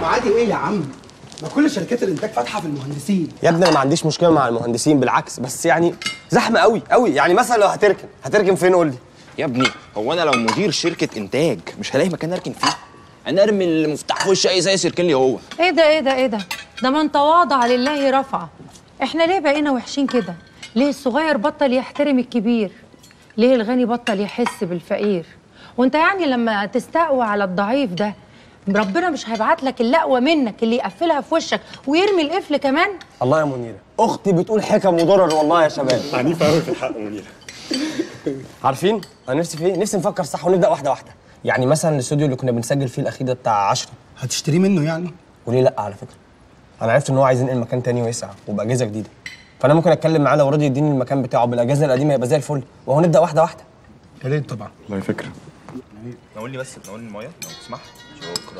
عادي ايه يا عم ما كل شركات الانتاج فاتحه في المهندسين يا ابني انا ما عنديش مشكله مع المهندسين بالعكس بس يعني زحمه قوي قوي يعني مثلا لو هتركن هتركن فين قول لي يا ابني هو انا لو مدير شركه انتاج مش هلاقي مكان اركن فيه انا ارمي المفتاح في وش اي زي يركن لي هو ايه ده ايه ده ايه ده ده من تواضع لله رفعه احنا ليه بقينا وحشين كده ليه الصغير بطل يحترم الكبير ليه الغني بطل يحس بالفقير وانت يعني لما تستقوى على الضعيف ده ربنا مش هيبعت لك اللي اقوى منك اللي يقفلها في وشك ويرمي القفل كمان الله يا منيره اختي بتقول حكم وضرر والله يا شباب عنيفه قوي في الحق منيره عارفين انا نفسي في ايه نفسي نفكر صح ونبدا واحده واحده يعني مثلا الاستوديو اللي كنا بنسجل فيه الاخير ده بتاع 10 هتشتريه منه يعني وليه لا على فكره انا عرفت ان هو عايز ينقل مكان تاني ويسع وباجهزه جديده فانا ممكن اتكلم معاه لو راضي يديني المكان بتاعه بالاجهزه القديمه يبقى زي الفل وهو نبدا واحده واحده يا ريت طبعا والله فكره نقول لي بس نقول لي الميه لو تسمح شكرا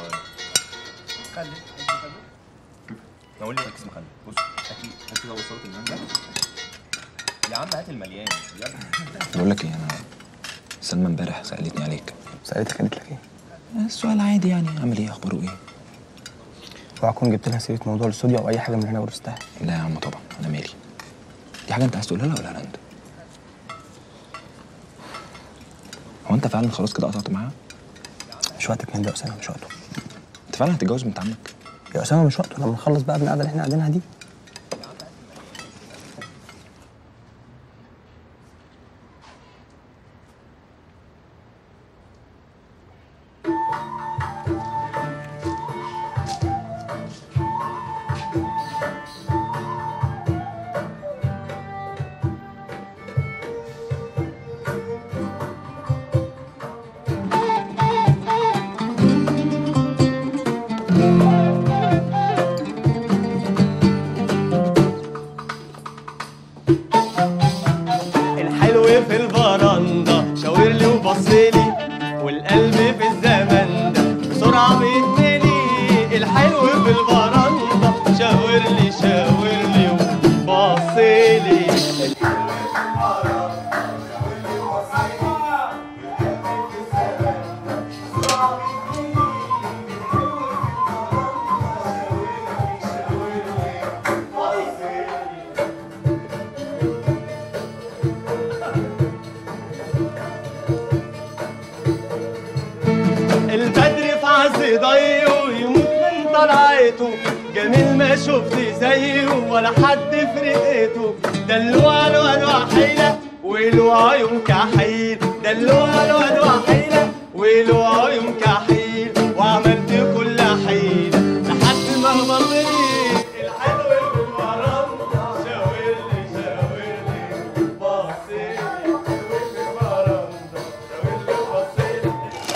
نقول لي ركز مخلي بص هات لي هات كده وصلت المانجا يا عم هات المليان بجد بقول لك ايه انا سلمى امبارح سالتني عليك سالتك قالت لك ايه السؤال عادي يعني عامل ايه اخباره ايه اوعى اكون جبت لها سيره موضوع الاستوديو او اي حاجه من اللي انا ورثتها لا يا عم طبعا انا مالي دي حاجه انت عايز تقولها لها ولا لا انت هو انت فعلا خلاص كده قطعت معاها مش وقتك من ده يا اسامه مش وقته انت فعلا هتتجوز بنت عمك يا اسامه مش وقته لما نخلص بقى من القعده اللي احنا قاعدينها دي الحلو في البرندة شاور لي وبص لي والقلب في الزمن ده بسرعة بيتملي الحلو في البرندة شاور لي شاور لي وبص لي البدر في عز ضيه ويموت من طلعته جميل ما شفت زيه ولا حد في رقته دلوع الواد وحيلة وله عيون كحيل دلوع الواد وحيلة وله عيون كحيل وعملت كل حيلة لحد ما بطلي الحلو في البرندة شاور لي شاور لي بص لي الحلو في البرندة شاور لي بص لي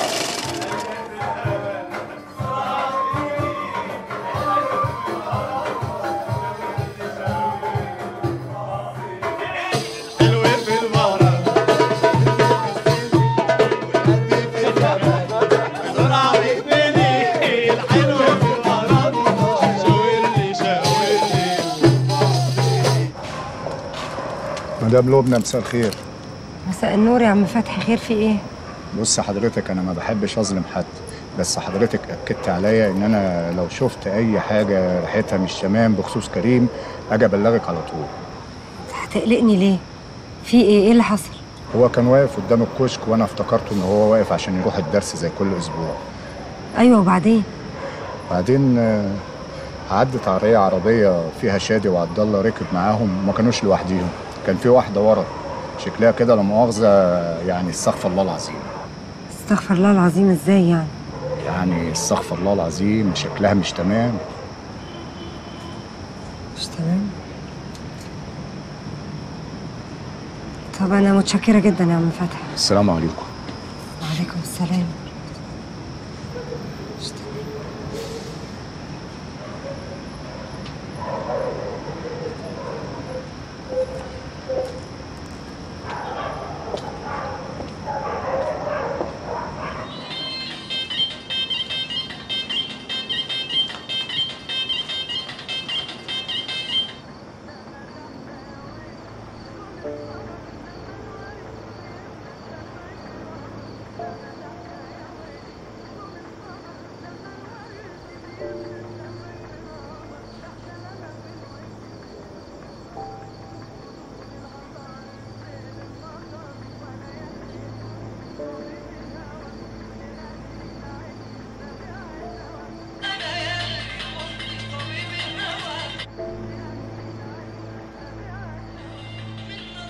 حلو في البرندة بسرعة بيقبلي الحلو في البرندة شاور لي شاور لي مدام لبنى مساء الخير مساء النور يا عم فتحي خير في ايه بص حضرتك انا ما بحبش اظلم حد بس حضرتك اكدت عليا ان انا لو شفت اي حاجه ريحتها مش تمام بخصوص كريم اجي ابلغك على طول هتقلقني ليه في ايه ايه اللي حصل هو كان واقف قدام الكشك وانا افتكرته ان هو واقف عشان يروح الدرس زي كل اسبوع ايوه وبعدين بعدين آه، عدت عربيه عربيه فيها شادي وعبد الله ركب معاهم ما كانوش لوحديهم كان في واحده ورا شكلها كده لا مؤاخذه يعني استغفر الله العظيم استغفر الله العظيم ازاي يعني يعني استغفر الله العظيم شكلها مش تمام مش تمام طب انا متشكره جدا يا عم فتحي السلام عليكم وعليكم السلام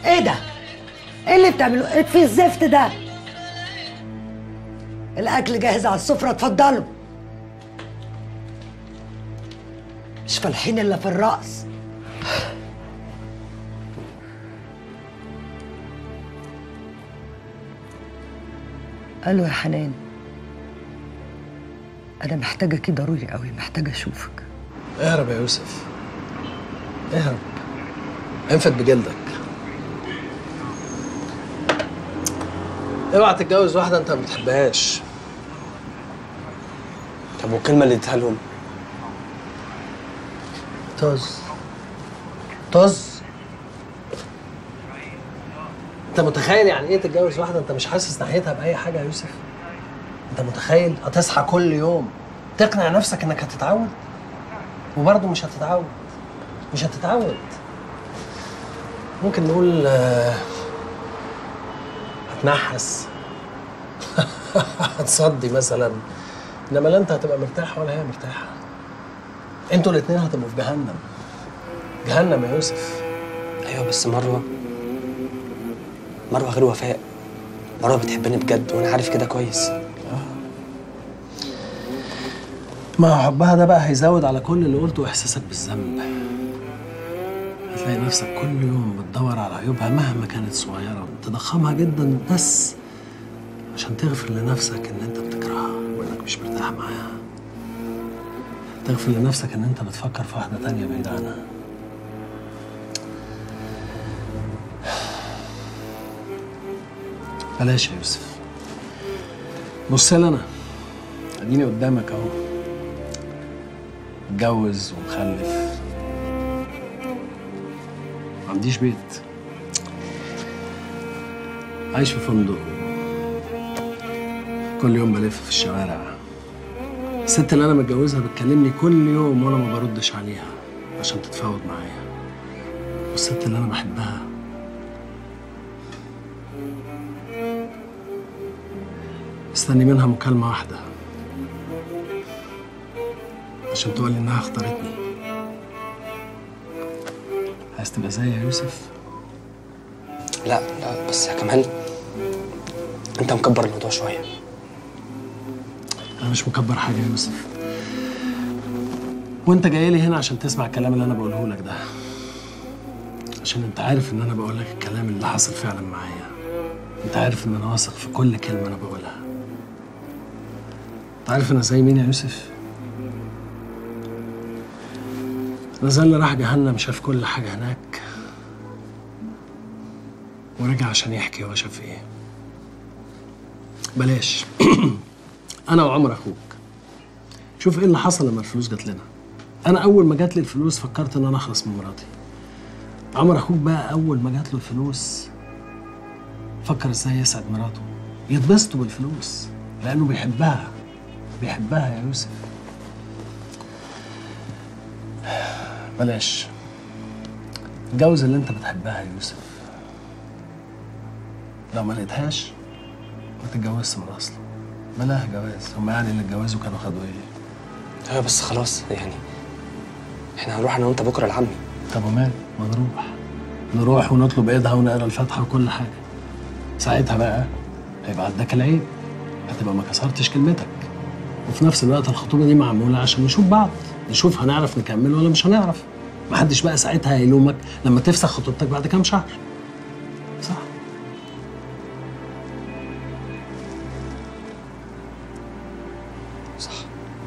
ايه ده؟ ايه اللي بتعملوه؟ ايه في الزفت ده؟ الاكل جاهز على السفره اتفضلوا مش فالحين الا في الرأس الو يا حنان انا محتاجك ضروري قوي محتاجه اشوفك اهرب يا يوسف اهرب انفد بجلدك اوعى تتجوز واحدة انت ما بتحبهاش طب والكلمه اللي اديتها لهم طز طز انت متخيل يعني ايه تتجوز واحدة انت مش حاسس ناحيتها بأي حاجة يا يوسف انت متخيل هتصحى كل يوم تقنع نفسك انك هتتعود وبرضه مش هتتعود مش هتتعود ممكن نقول آه، هتنحس هتصدي مثلا انما لا انت هتبقى مرتاح ولا هي مرتاحه انتوا الاثنين هتبقوا في جهنم جهنم يا يوسف ايوه بس مروه مروه غير وفاء مروه بتحبني بجد وانا عارف كده كويس ما هو حبها ده بقى هيزود على كل اللي قلته احساسك بالذنب هتلاقي نفسك كل يوم بتدور على عيوبها مهما كانت صغيره تضخمها جدا بس عشان تغفر لنفسك ان انت بتكرهها وانك مش مرتاح معاها تغفر لنفسك ان انت بتفكر في واحده تانية بعيد عنها بلاش يا يوسف بص لي انا اديني قدامك اهو متجوز ومخلف ما عنديش بيت عايش في فندق كل يوم بلف في الشوارع الست اللي انا متجوزها بتكلمني كل يوم وانا ما بردش عليها عشان تتفاوض معايا والست اللي انا بحبها مستني منها مكالمة واحدة عشان تقول لي انها اختارتني عايز تبقى زي يا يوسف لا لا بس يا كمال انت مكبر الموضوع شويه انا مش مكبر حاجه يا يوسف وانت جاي لي هنا عشان تسمع الكلام اللي انا بقوله لك ده عشان انت عارف ان انا بقول لك الكلام اللي حصل فعلا معايا انت عارف ان انا واثق في كل كلمه انا بقولها انت عارف انا زي مين يا يوسف انا زي اللي راح جهنم شاف كل حاجه هناك ورجع عشان يحكي هو شاف ايه بلاش انا وعمر اخوك شوف ايه اللي حصل لما الفلوس جات لنا انا اول ما جات لي الفلوس فكرت ان انا اخلص من مراتي عمر اخوك بقى اول ما جات له الفلوس فكر ازاي يسعد مراته يتبسطوا بالفلوس لانه بيحبها بيحبها يا يوسف بلاش اتجوز اللي انت بتحبها يا يوسف لو ما لقيتهاش ما تتجوزش من اصله بلاها جواز هم يعني اللي اتجوزوا كانوا خدوا ايه ايوه بس خلاص يعني احنا هنروح انا وانت بكره لعمي طب ومال ما نروح نروح ونطلب ايدها ونقرا الفاتحه وكل حاجه ساعتها بقى هيبقى عداك العيب هتبقى ما كسرتش كلمتك وفي نفس الوقت الخطوبه دي معموله عشان نشوف بعض نشوف هنعرف نكمل ولا مش هنعرف محدش بقى ساعتها هيلومك لما تفسخ خطوبتك بعد كام شهر صح صح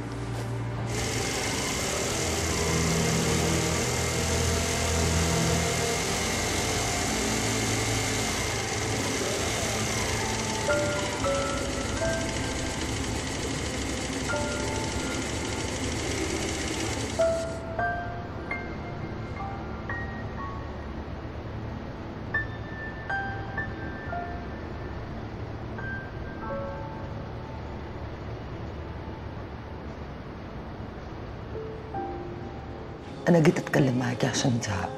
انا جيت اتكلم معاكي عشان انت عقل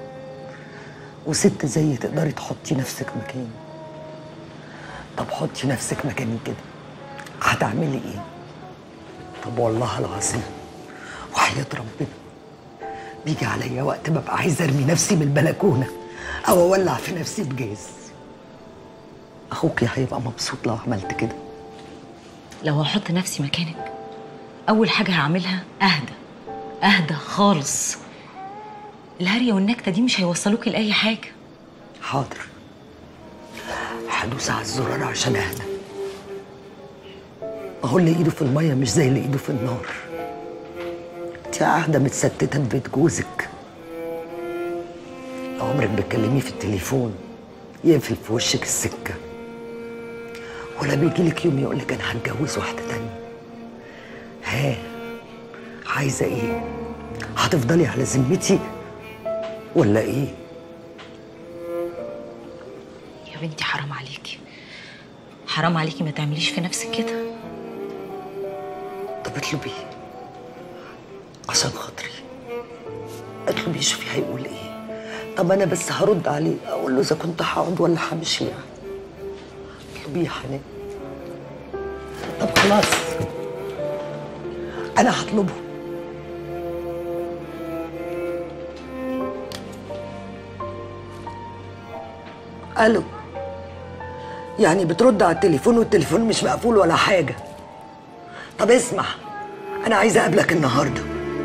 وست زيي تقدري تحطي نفسك مكاني طب حطي نفسك مكاني كده هتعملي ايه طب والله العظيم وحياة ربنا بيجي عليا وقت ببقى عايزه ارمي نفسي من البلكونه او اولع في نفسي بجاز اخوك هيبقى مبسوط لو عملت كده لو هحط نفسي مكانك اول حاجه هعملها اهدى اهدى خالص الهريه والنكته دي مش هيوصلوكي لاي حاجه حاضر هدوس على الزرار عشان اهدى ما هو اللي ايده في الميه مش زي اللي ايده في النار انت قاعده متستته في بيت جوزك لو عمرك بتكلميه في التليفون يقفل في وشك السكه ولا بيجيلك يوم يقولك انا هتجوز واحده تانية ها عايزه ايه هتفضلي على ذمتي ولا ايه يا بنتي حرام عليكي حرام عليكي ما تعمليش في نفسك كده طب اطلبي عشان خاطري اطلبي شوفي هيقول ايه طب انا بس هرد عليه اقول له اذا كنت هقعد ولا همشي يعني اطلبي يا حنان طب خلاص انا هطلبه الو يعني بترد على التليفون والتليفون مش مقفول ولا حاجه طب اسمع انا عايزه اقابلك النهارده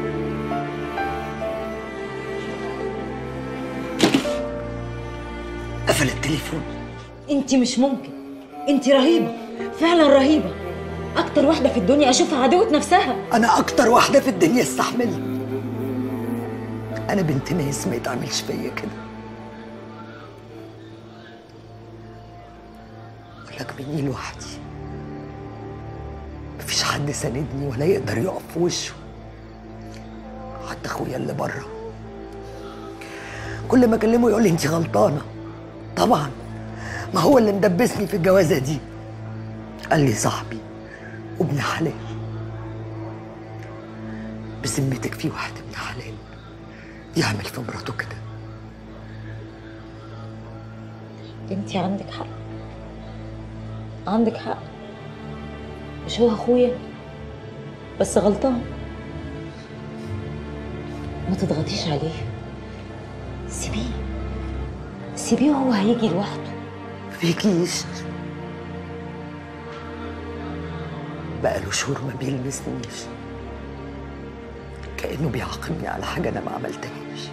قفل التليفون انت مش ممكن انت رهيبه فعلا رهيبه اكتر واحده في الدنيا اشوفها عدوه نفسها انا اكتر واحده في الدنيا استحملها انا بنت ناس ما يتعملش فيا كده اقول لك مني لوحدي مفيش حد ساندني ولا يقدر يقف في وشه حتى اخويا اللي بره كل ما اكلمه يقول لي انت غلطانه طبعا ما هو اللي مدبسني في الجوازه دي قال لي صاحبي وابن حلال بذمتك في واحد ابن حلال يعمل في مراته كده انت عندك حق عندك حق مش هو اخويا بس غلطان ما تضغطيش عليه سيبيه سيبيه وهو هيجي لوحده فيكيش بقاله شهور ما بيلمسنيش كأنه بيعاقبني على حاجة أنا ما عملتهاش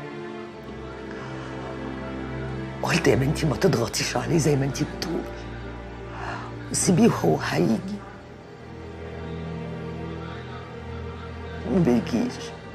قلت يا بنتي ما تضغطيش عليه زي ما انتي بتقولي سيبيه وهو هيجي ما بيجيش